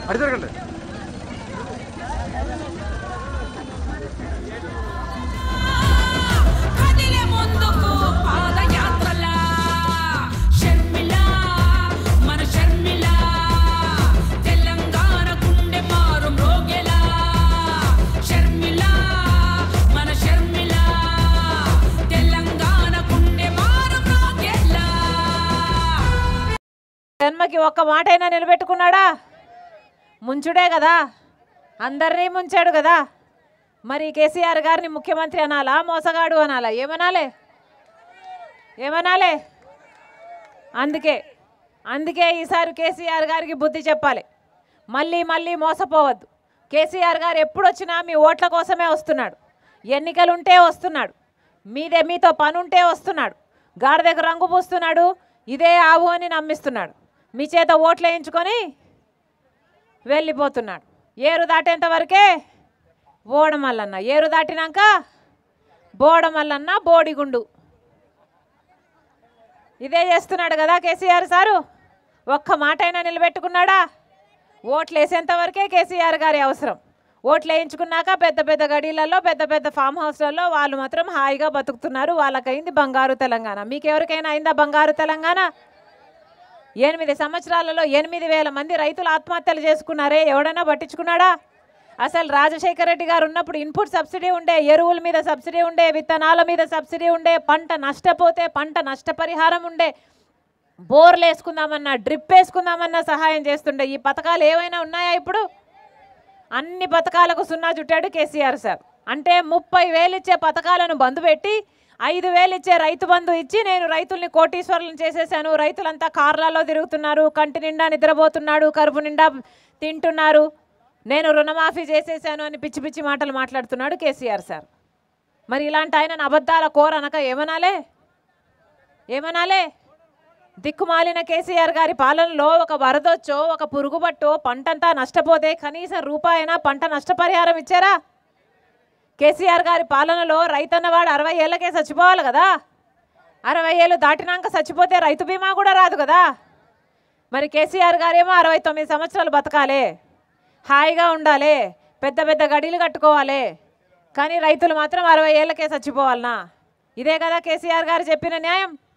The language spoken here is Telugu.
అడి జరగండి కదిలే ముందుకు పాదయాత్రలా షర్మిల మన షర్మిల తెలంగాణ గుండె మారు మ్రోగెలా షర్మిల మన షర్మిల తెలంగాణ గుండె మారు మ్రోగెలా జన్మకి ఒక్క మాటైనా నిలబెట్టుకున్నాడా ముంచుడే కదా అందరినీ ముంచాడు కదా మరి కేసీఆర్ గారిని ముఖ్యమంత్రి అనాలా మోసగాడు అనాలా ఏమనాలే ఏమనాలే అందుకే అందుకే ఈసారి కేసీఆర్ గారికి బుద్ధి చెప్పాలి మళ్ళీ మళ్ళీ మోసపోవద్దు కేసీఆర్ గారు ఎప్పుడు వచ్చినా మీ ఓట్ల కోసమే వస్తున్నాడు ఎన్నికలు ఉంటే వస్తున్నాడు మీదే మీతో పని ఉంటే వస్తున్నాడు గాడిదకు రంగు పూస్తున్నాడు ఇదే ఆవు అని నమ్మిస్తున్నాడు మీ చేత ఓట్లు వేయించుకొని వెళ్ళిపోతున్నాడు ఏరు దాటేంత వరకే బోడమల్లన్న ఏరు దాటినాక బోడమల్లన్న బోడిగుండు ఇదే చేస్తున్నాడు కదా కేసీఆర్ సారు ఒక్క మాట అయినా నిలబెట్టుకున్నాడా ఓట్లు వేసేంత వరకే కేసీఆర్ గారి అవసరం ఓట్లు వేయించుకున్నాక పెద్ద పెద్ద గడీలలో పెద్ద పెద్ద ఫామ్ హౌస్లలో వాళ్ళు మాత్రం హాయిగా బతుకుతున్నారు వాళ్ళకైంది బంగారు తెలంగాణ మీకు ఎవరికైనా అయిందా బంగారు తెలంగాణ ఎనిమిది సంవత్సరాలలో ఎనిమిది వేల మంది రైతులు ఆత్మహత్యలు చేసుకున్నారే ఎవడైనా పట్టించుకున్నాడా అసలు రాజశేఖర రెడ్డి గారు ఉన్నప్పుడు ఇన్పుట్ సబ్సిడీ ఉండే ఎరువుల మీద సబ్సిడీ ఉండే విత్తనాల మీద సబ్సిడీ ఉండే పంట నష్టపోతే పంట నష్టపరిహారం ఉండే బోర్లు వేసుకుందామన్నా డ్రిప్ వేసుకుందామన్నా సహాయం చేస్తుండే ఈ పథకాలు ఏవైనా ఉన్నాయా ఇప్పుడు అన్ని పథకాలకు సున్నా చుట్టాడు కేసీఆర్ సార్ అంటే ముప్పై వేలు ఇచ్చే పథకాలను బంద్ పెట్టి ఐదు వేలు ఇచ్చే రైతు బంధు ఇచ్చి నేను రైతుల్ని కోటీశ్వరులను చేసేసాను రైతులంతా కార్లలో తిరుగుతున్నారు కంటి నిండా నిద్రపోతున్నాడు కరుపు నిండా తింటున్నారు నేను రుణమాఫీ చేసేసాను అని పిచ్చి పిచ్చి మాటలు మాట్లాడుతున్నాడు కేసీఆర్ సార్ మరి ఇలాంటి ఆయన అబద్ధాల కోర అనక ఏమనాలే ఏమనాలే దిక్కుమాలిన కేసీఆర్ గారి పాలనలో ఒక వరదొచ్చో ఒక పురుగుబట్టో పంటంతా నష్టపోతే కనీసం రూపాయైనా పంట నష్టపరిహారం ఇచ్చారా కేసీఆర్ గారి పాలనలో రైతన్నవాడు అరవై ఏళ్ళకే చచ్చిపోవాలి కదా అరవై ఏళ్ళు దాటినాక చచ్చిపోతే రైతు బీమా కూడా రాదు కదా మరి కేసీఆర్ గారేమో అరవై తొమ్మిది సంవత్సరాలు బతకాలి హాయిగా ఉండాలి పెద్ద పెద్ద గడీలు కట్టుకోవాలి కానీ రైతులు మాత్రం అరవై ఏళ్ళకే చచ్చిపోవాలనా ఇదే కదా కేసీఆర్ గారు చెప్పిన న్యాయం